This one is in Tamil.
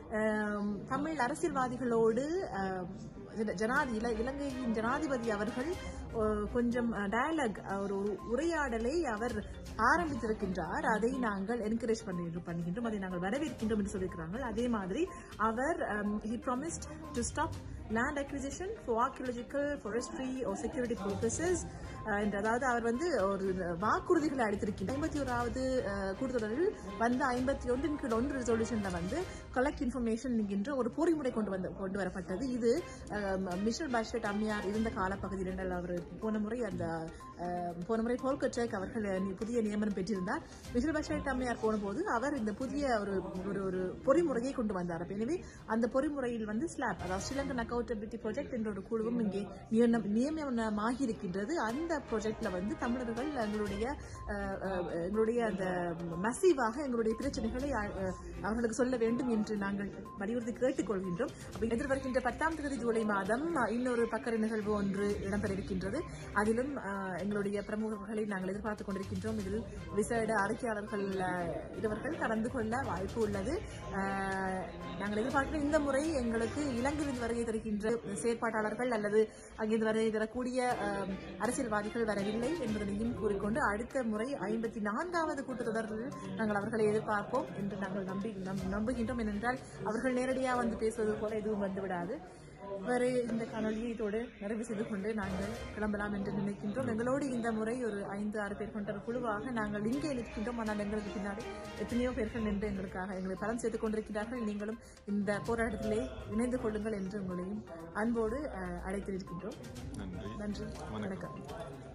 ஆம், தமிழ் அரசியல்வாதிகளோடு ஆம், ஜன- ஜனாதி இல- இலங்கையின் ஜனாதிபதி அவர்கள் அஹ், கொஞ்சம் டயலாக் ஒரு ஒரு உரையாடலை அவர் ஆரம்பித்திருக்கின்றார் அதை நாங்கள் என்கரேஜ் பண்ணி பண்ணுகின்றோம் அதை நாங்கள் வரவேற்கின்றோம் என்று சொல்லியிருக்கிறார்கள் அதே மாதிரி அவர் he promised to stop land acquisition for archaeological forestry or security purposes என்று அதாவது அவர் வந்து ஒரு வாக்குறுதிகளை அளித்திருக்கின்றார் ஐம்பத்தி ஓராவது கூட்டத்தொடரில் வந்த ஐம்பத்தி ஒன்றின் கீழ் ஒன்று ரெசல்யூஷன்ல வந்து கலெக்ட் இன்ஃபர்மேஷன் என்கின்ற ஒரு பொறிமுறை கொண்டு வந்து கொண்டு வரப்பட்டது இது அஹ், மிஷல் பாஷ்லெட் அம்மையார் இருந்த காலப்பகுதியில் என்றால் அவர் போன முறை அந்த அஹ், போன முறை போல்கட்சேக் அவர்கள் நி- புதிய நியமனம் பெற்றிருந்தார் மிஷல் பாஷ்லெட் அம்மையார் போனபோது அவர் இந்த புதிய ஒரு ஒரு ஒரு பொறிமுறையை கொண்டு வந்தார் அப்ப எனவே அந்த பொறிமுறையில் வந்து ஸ்லாப் அதாவது ஸ்ரீலங்கன் அக்கௌண்டபிலிட்டி ப்ராஜெக்ட் என்ற ஒரு குழுவும் இங்கே நியமனம் நியமனமாகி இருக்கின்றது அந்த ப்ராஜெக்ட்ல வந்து தமிழர்கள் எங்களுடைய அஹ், அஹ், எங்களுடைய அந்த மசிவாக எங்களுடைய பிரச்சனைகளை அஹ், அவர்களுக்கு சொல்ல வேண்டும் என்று நாங்கள் வலியுறுத்தி கேட்டுக்கொள்கின்றோம் அப்ப எதிர்வருகின்ற பத்தாம் தேதி ஜூலை மாதம் அஹ், இன்னொரு பக்கர நிகழ்வு ஒன்று இடம்பெற இருக்கின்றது அதிலும் அஹ், எங்களுடைய பிரமுகர்களை நாங்கள் எதிர்பார்த்துக் கொண்டிருக்கின்றோம் இதில் விசேட அறிக்கையாளர்கள் அஹ், இருவர்கள் கலந்து கொள்ள வாய்ப்பு உள்ளது அஹ், நாங்கள் எதிர்பார்க்கிற இந்த முறை எங்களுக்கு இலங்கையில் வருகை தருகின்ற செயற்பாட்டாளர்கள் அல்லது அங்கிருந்து வருகை தரக்கூடிய அஹ், அரசியல்வாதிகள் வரவில்லை என்பதனையும் கூறிக்கொண்டு அடுத்த முறை ஐம்பத்தி நான்காவது கூட்டத்தொடரில் நாங்கள் அவர்களை எதிர்பார்ப்போம் என்று நாங்கள் நம்பி நம்- நம்புகின்றோம் ஏனென்றால் அவர்கள் நேரடியாக வந்து பேசுவது போல எதுவும் வந்துவிடாது வேறு இந்த காணொலியை இதோடு நிறைவு செய்து கொண்டு நாங்கள் கிளம்பலாம் என்று நினைக்கின்றோம் எங்களோடு இந்த முறை ஒரு ஐந்து ஆறு பேர் கொண்ட ஒரு குழுவாக நாங்கள் இங்கே நிற்கின்றோம் ஆனால் எங்களுக்கு பின்னாடி எத்தனையோ பேர்கள் நின்று எங்களுக்காக எங்களை பலம் செய்து கொண்டிருக்கிறார்கள் நீங்களும் இந்த போராட்டத்திலே இணைந்து கொள்ளுங்கள் என்று உங்களையும் அன்போடு அஹ், அழைத்திருக்கின்றோம் நன்றி நன்றி வணக்கம். வணக்கம்